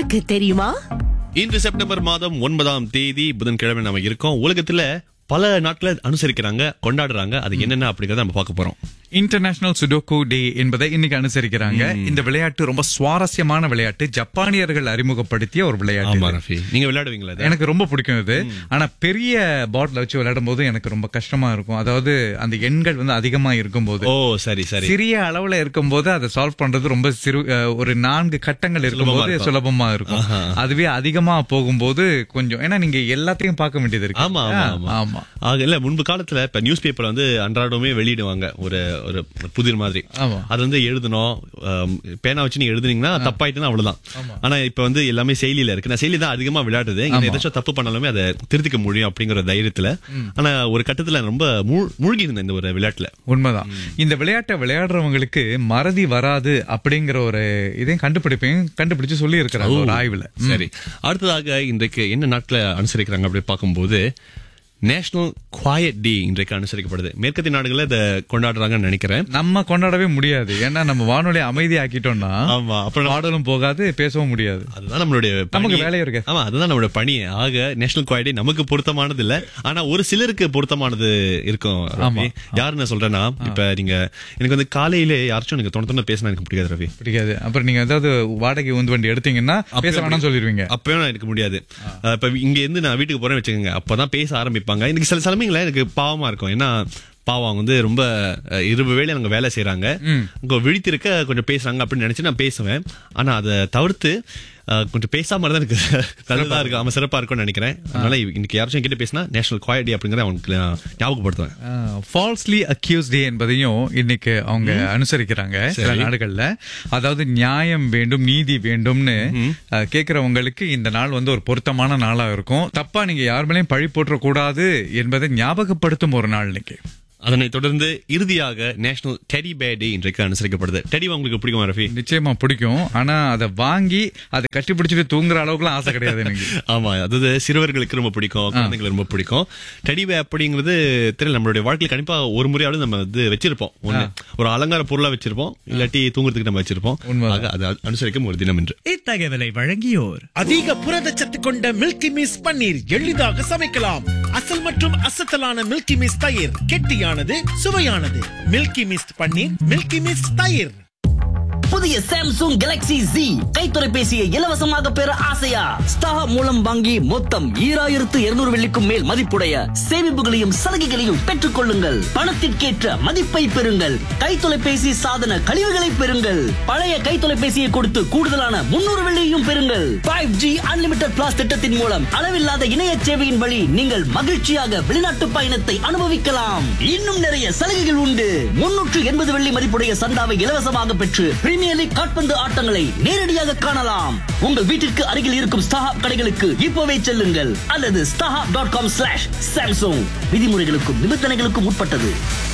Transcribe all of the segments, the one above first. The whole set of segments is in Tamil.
உனக்கு தெரியுமா இன்று செப்டம்பர் மாதம் ஒன்பதாம் தேதி புதன்கிழமை நம்ம இருக்கோம் உலகத்துல பல நாட்களை அனுசரிக்கிறாங்க கொண்டாடுறாங்க அது என்னென்ன அப்படிங்கறத நம்ம பார்க்க போறோம் இன்டர்நேஷனல் சுடோகோ டே என்பதை இன்னைக்கு அனுசரிக்கிறாங்க இந்த விளையாட்டு ரொம்ப சுவாரஸ்யமான விளையாட்டு ஜப்பானியர்கள் அறிமுகப்படுத்திய ஒரு ஆமா விளையாட்டு ரஃபி நீங்க விளையாடுவீங்களா இதை? எனக்கு ரொம்ப பிடிக்கும் இது ஆனா பெரிய பாட்டில் வச்சு விளையாடும் போது எனக்கு ரொம்ப கஷ்டமா இருக்கும் அதாவது அந்த எண்கள் வந்து அதிகமா இருக்கும்போது ஓ சரி சரி சிறிய அளவுல இருக்கும்போது அதை சால்வ் பண்றது ரொம்ப சிறு அஹ், ஒரு நான்கு கட்டங்கள் இருக்கும்போது இருக்கும். சுலபமா இருக்கும் அதுவே அதிகமா போகும்போது கொஞ்சம் ஏன்னா நீங்க எல்லாத்தையும் பார்க்க வேண்டியது இருக்கு ஆமா ஆமா ஆமா ஆமா ஆக இல்ல முன்பு காலத்துல இப்ப நியூஸ் பேப்பர் வந்து அன்றாடமே வெளியிடுவாங்க ஒரு ஒரு புதிர் மாதிரி ஆமா. அது வந்து எழுதணும் ஆம், பேனா வச்சு நீங்க எழுதுனீங்கன்னா தப்பாயிட்டுனா அவ்வளவுதான் ஆனா இப்ப வந்து எல்லாமே செயலியில இருக்கு நான் செயலி தான் அதிகமா விளையாடுது இங்க ஏதாச்சும் தப்பு பண்ணாலுமே அதை திருத்திக்க முடியும் அப்படிங்கிற தைரியத்துல ஆனா ஒரு கட்டத்துல ரொம்ப மூழ்- மூழ்கி இருந்தேன் இந்த ஒரு விளையாட்டுல உண்மைதான் இந்த விளையாட்டை விளையாடுறவங்களுக்கு மறதி வராது அப்படிங்கிற ஒரு இதையும் கண்டுபிடிப்பையும் கண்டுபிடிச்சு சொல்லி இருக்கிறாங்க ஒரு ஆய்வுல சரி அடுத்ததாக இன்றைக்கு என்ன நாட்களை அனுசரிக்கிறாங்க அப்படி பார்க்கும்போது நேஷனல் குவாயட் டே இன்றைக்கு அனுசரிக்கப்படுது மேற்கத்திய நாடுகளில் இதை கொண்டாடுறாங்கன்னு நினைக்கிறேன் நம்ம கொண்டாடவே முடியாது ஏன்னா நம்ம வானொலி அமைதி ஆக்கிட்டோம்னா ஆமா அப்புறம் பாடலும் போகாது பேசவும் முடியாது அதுதான் நம்மளுடைய நமக்கு பணி. வேலை இருக்கு. ஆமா அதுதான் நம்மளோட பணி ஆக நேஷனல் குவாலிட்டி நமக்கு பொருத்தமானது இல்ல ஆனா ஒரு சிலருக்கு பொருத்தமானது இருக்கும் ரவி யாரு நான் சொல்றேன்னா இப்ப நீங்க எனக்கு வந்து காலையில யாராச்சும் எனக்கு தொண தொண பேசினா எனக்கு பிடிக்காது ரவி பிடிக்காது அப்புறம் நீங்க ஏதாவது வாடகை உந்து வண்டி எடுத்தீங்கன்னா பேச வேணாம்னு சொல்லிடுவீங்க அப்பயும் நான் எனக்கு முடியாது அஹ் இப்ப இங்க இருந்து நான் வீட்டுக்கு போறேன்னு வச்சுக்கோங்க அப்பதான் பேச ஆரம்பிப்பாங்க எனக்கு சில சமயங்கள எனக்கு பாவமா இருக்கும் ஏன்னா பாவம் அவங்க வந்து ரொம்ப அஹ், இருபது வேலை அங்க வேலை செய்யறாங்க அங்க விழித்திருக்க கொஞ்சம் பேசுறாங்க அப்படின்னு நினைச்சு நான் பேசுவேன் ஆனா அதை தவிர்த்து அஹ், கொஞ்சம் பேசாம இருந்தா எனக்கு நல்லதா இருக்கு ஆமா சிறப்பா இருக்கும்னு நினைக்கிறேன் அதனால இன்னைக்கு யாராச்சும் கிட்ட பேசினா நேஷனல் குவாலிட்டி அப்படிங்கறத அவங்களுக்கு நான் ஞாபகப்படுத்துவேன் ஃபால்ஸ்லி அக்யூஸ் டே என்பதையும் இன்னைக்கு அவங்க அனுசரிக்கிறாங்க சில நாடுகள்ல அதாவது நியாயம் வேண்டும் நீதி வேண்டும்னு அஹ், கேக்குறவங்களுக்கு இந்த நாள் வந்து ஒரு பொருத்தமான நாளா இருக்கும் தப்பா நீங்க யார் மேலயும் பழி போட்டுற கூடாது என்பதை ஞாபகப்படுத்தும் ஒரு நாள் இன்னைக்கு அதனைத் தொடர்ந்து இறுதியாக நேஷனல் டெடி பே டே இன்றைக்கு அனுசரிக்கப்படுது டெடி உங்களுக்கு பிடிக்குமா ரஃபி நிச்சயமா பிடிக்கும் ஆனா அதை வாங்கி அதை கட்டி பிடிச்சிட்டு தூங்குற அளவுக்குலாம் ஆசை கிடையாது எனக்கு ஆமா அதாவது சிறுவர்களுக்கு ரொம்ப பிடிக்கும் குழந்தைங்களுக்கு ரொம்ப பிடிக்கும் டெடிவே அப்படிங்கிறது தெரியல நம்மளுடைய வாழ்க்கையில கண்டிப்பா ஒரு முறையாவது நம்ம வந்து வச்சிருப்போம் ஒண்ணு ஒரு அலங்கார பொருளா வச்சிருப்போம் இல்லாட்டி தூங்குறதுக்கு நம்ம வச்சிருப்போம் உண்மைதான். ஆக அது அனுசரிக்கும் ஒரு தினம் என்று இத்தகவலை வழங்கியோர் அதிக புரதச்சத்து கொண்ட மில்கி மிஸ் பன்னீர் எளிதாக சமைக்கலாம் அசல் மற்றும் அசத்தலான மில்கி மிஸ் தயிர் கெட்டியானது சுவையானது Milky Mist paneer Milky Mist தயிர் புதிய சாம்சங் கேலக்ஸி Z கை தொலைபேசியை இலவசமாக பெற ஆசையா ஸ்டார் மூலம் வாங்கி மொத்தம் ஈராயிரத்து இருநூறு வெள்ளிக்கும் மேல் மதிப்புடைய சேமிப்புகளையும் சலுகைகளையும் பெற்றுக் கொள்ளுங்கள் பணத்திற்கேற்ற மதிப்பை பெறுங்கள் கை தொலைபேசி சாதன கழிவுகளை பெறுங்கள் பழைய கை தொலைபேசியை கொடுத்து கூடுதலான முன்னூறு வெள்ளியையும் பெறுங்கள் ஃபைவ் ஜி அன்லிமிட்டட் பிளாஸ் திட்டத்தின் மூலம் அளவில்லாத இணைய சேவையின் வழி நீங்கள் மகிழ்ச்சியாக வெளிநாட்டு பயணத்தை அனுபவிக்கலாம் இன்னும் நிறைய சலுகைகள் உண்டு முன்னூற்று எண்பது வெள்ளி மதிப்புடைய சந்தாவை இலவசமாக பெற்று பிரீமியர் லீக் காட்பந்து ஆட்டங்களை நேரடியாக காணலாம் உங்கள் வீட்டிற்கு அருகில் இருக்கும் ஸ்டாஹாப் கடைகளுக்கு இப்போவே செல்லுங்கள் அல்லது StarHub dot com slash Samsung விதிமுறைகளுக்கும் நிபந்தனைகளுக்கும் உட்பட்டது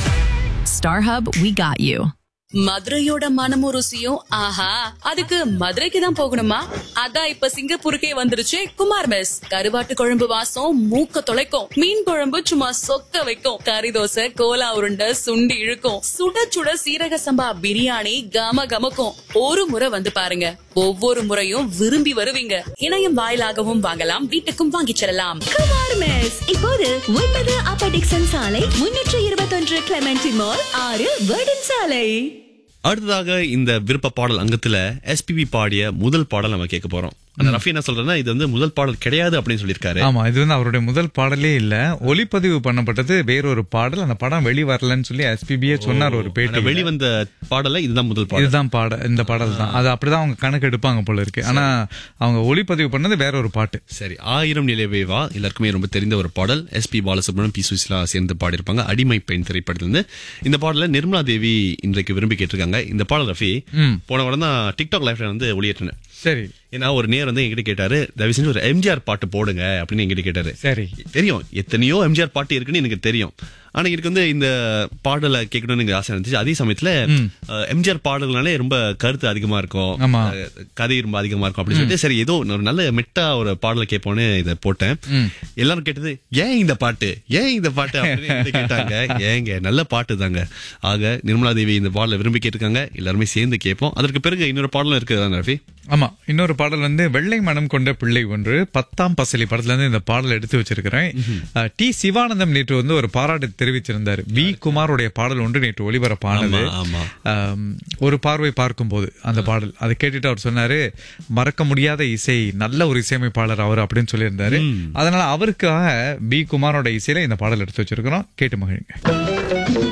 StarHub, we got you. மதுரையோட மனமும் ருசியும் ஆஹா அதுக்கு மதுரைக்கு தான் போகணுமா அதான் இப்ப சிங்கப்பூருக்கே வந்துருச்சு குமார் மெஸ் கருவாட்டு குழம்பு வாசம் மூக்க தொலைக்கும் மீன் குழம்பு சும்மா சொக்க வைக்கும் கறி தோசை கோலா உருண்டை சுண்டி இழுக்கும் சுட சுட சீரக சம்பா பிரியாணி கம கமக்கும் ஒரு முறை வந்து பாருங்க ஒவ்வொரு முறையும் விரும்பி வருவீங்க இணையம் வாயிலாகவும் வாங்கலாம் வீட்டுக்கும் வாங்கிச் செல்லலாம் குமார் மெஸ் இப்போது ஒன்பது அப்பர் டிக்சன் சாலை முன்னூற்று இருபத்தொன்று கிளமெண்டி மால் ஆறு வேர்டன் சாலை அடுத்ததாக இந்த விருப்ப பாடல் அங்கத்துல எஸ்பிபி பாடிய முதல் பாடல் நம்ம கேட்க போறோம் அந்த ரஃபி என்ன சொல்றேன்னா இது வந்து முதல் பாடல் கிடையாது அப்படின்னு சொல்லியிருக்காரு ஆமா இது வந்து அவருடைய முதல் பாடலே இல்ல ஒளிப்பதிவு பண்ணப்பட்டது வேறொரு பாடல் அந்த படம் வெளி வரலன்னு சொல்லி எஸ்பிபியே சொன்னார் ஒரு ஆனா பேட்டி வெளிவந்த பாடல இதுதான் முதல் பாடல் இதுதான் பாட இந்த பாடல் தான் அது அப்படிதான் அவங்க கணக்கு எடுப்பாங்க போல இருக்கு ஆனா அவங்க ஒளிப்பதிவு பண்ணது வேற ஒரு பாட்டு சரி ஆயிரம் நிலவேவா எல்லாருக்குமே ரொம்ப தெரிந்த ஒரு பாடல் எஸ்பி பாலசுப்ரமணியம் பி சுசிலா சேர்ந்து பாடியிருப்பாங்க அடிமை பெண் திரைப்படத்திலிருந்து இந்த பாடல நிர்மலா தேவி இன்றைக்கு விரும்பி கேட்டிருக்காங்க இந்த பாடல் ரஃபி போன வாரம் தான் டிக்டாக் லைஃப்ல வந்து ஒளியேற்றினேன் சரி ஏன்னா ஒரு நேர் வந்து என்கிட்ட கேட்டாரு தயவு செஞ்சு ஒரு எம்ஜிஆர் பாட்டு போடுங்க அப்படின்னு என்கிட்ட கேட்டாரு சரி தெரியும் எத்தனையோ எம்ஜிஆர் பாட்டு இருக்குன்னு எனக்கு தெரியும் ஆனா எனக்கு வந்து இந்த பாடலை கேட்கணும்னு எனக்கு ஆசை இருந்துச்சு அதே சமயத்துல அஹ், எம்ஜிஆர் பாடல்கள்னாலே ரொம்ப கருத்து அதிகமா இருக்கும் ஆமா. அஹ், கதை ரொம்ப அதிகமா இருக்கும் அப்படின்னு சொல்லிட்டு சரி ஏதோ ஒரு நல்ல மெட்டா ஒரு பாடலை கேட்போன்னு இதை போட்டேன் எல்லாரும் கேட்டது ஏன் இந்த பாட்டு ஏன் இந்த பாட்டு அப்படின்னு என்கிட்ட கேட்டாங்க ஏங்க நல்ல பாட்டு தாங்க ஆக நிர்மலா தேவி இந்த பாடலை விரும்பி கேட்டிருக்காங்க எல்லாருமே சேர்ந்து கேட்போம் அதற்கு பிறகு இன்னொரு பாடலும் இருக்குதான் ரவி ஆமா இன்னொரு பாடல் வந்து வெள்ளை மனம் கொண்ட பிள்ளை ஒன்று பத்தாம் பசலி படத்துல இருந்து இந்த பாடல் எடுத்து வச்சிருக்கிறேன் அஹ், டி சிவானந்தம் நேற்று வந்து ஒரு பாராட்டு தெரிவிச்சிருந்தார் வி குமாருடைய பாடல் ஒன்று நேற்று ஒளிபரப்பானது ஆமா, ஆமா. ஆம், ஒரு பார்வை பார்க்கும்போது அந்த பாடல் அதை கேட்டுட்டு அவர் சொன்னாரு மறக்க முடியாத இசை நல்ல ஒரு இசையமைப்பாளர் அவர் அப்படின்னு சொல்லியிருந்தாரு அதனால அவருக்காக பி குமாரோட இசையில இந்த பாடல் எடுத்து வச்சிருக்கிறோம் கேட்டு மகிழுங்க